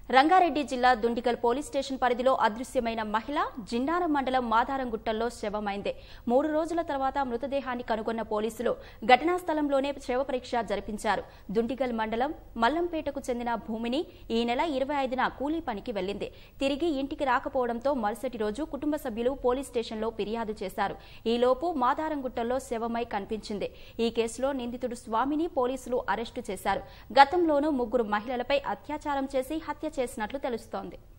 రంగారెడ్డి జిల్లా Dundigal police station పరిధిలో అదృశ్యమైన మహిళ జిన్నారం మండలం మాదారంగుట్టల్లో శవమైంది మూడు రోజుల తర్వాత మృతదేహాన్ని కనుగొన్న పోలీసులు ఘటనా స్థలంలోనే శవ పరీక్ష జరిపించారు దుండిగల్ మండలం మల్లంపేటకు చెందిన భూమిని ఈ నెల ఇరవై ఐదున కూలీ పనికి వెళ్లింది తిరిగి ఇంటికి రాకపోవడంతో మరుసటి రోజు కుటుంబ సభ్యులు పోలీస్ స్టేషన్లో ఫిర్యాదు చేశారు ఈలోపు మాదారంగుట్టల్లో శవమై కనిపించింది ఈ కేసులో నిందితుడు స్వామిని పోలీసులు అరెస్టు చేశారు గతంలోనూ ముగ్గురు మహిళలపై అత్యాచారం చేసి హత్య చేసినట్లు తెలుస్తోంది